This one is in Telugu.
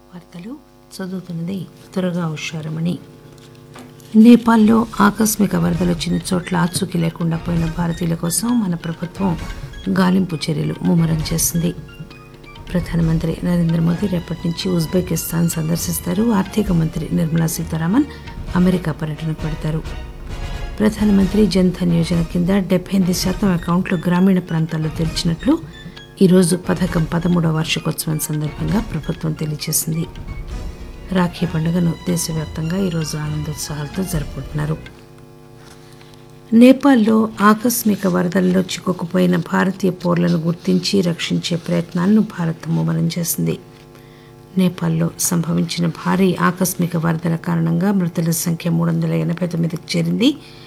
వార్తలు చదువుతున్నది త్వరగా హుషారమణి నేపాల్లో ఆకస్మిక వరదలు వచ్చిన చోట్ల ఆచూకీ లేకుండా పోయిన భారతీయుల కోసం మన ప్రభుత్వం గాలింపు చర్యలు ముమ్మరం చేసింది ప్రధానమంత్రి నరేంద్ర మోదీ రేపటి నుంచి ఉజ్బెకిస్తాన్ సందర్శిస్తారు ఆర్థిక మంత్రి నిర్మలా సీతారామన్ అమెరికా పర్యటనకు పెడతారు ప్రధానమంత్రి జన్ధన్ యోజన కింద డెబ్బై ఎనిమిది శాతం అకౌంట్లు గ్రామీణ ప్రాంతాల్లో తెరిచినట్లు ఈరోజు పథకం పదమూడవ వార్షికోత్సవం సందర్భంగా ప్రభుత్వం తెలియజేసింది రాఖీ పండుగను దేశవ్యాప్తంగా ఈరోజు ఆనందోత్సాహాలతో జరుపుకుంటున్నారు నేపాల్లో ఆకస్మిక వరదల్లో చిక్కుకుపోయిన భారతీయ పౌరులను గుర్తించి రక్షించే ప్రయత్నాలను భారత్ ముమ్మరం చేసింది నేపాల్లో సంభవించిన భారీ ఆకస్మిక వరదల కారణంగా మృతుల సంఖ్య మూడు వందల ఎనభై తొమ్మిదికి చేరింది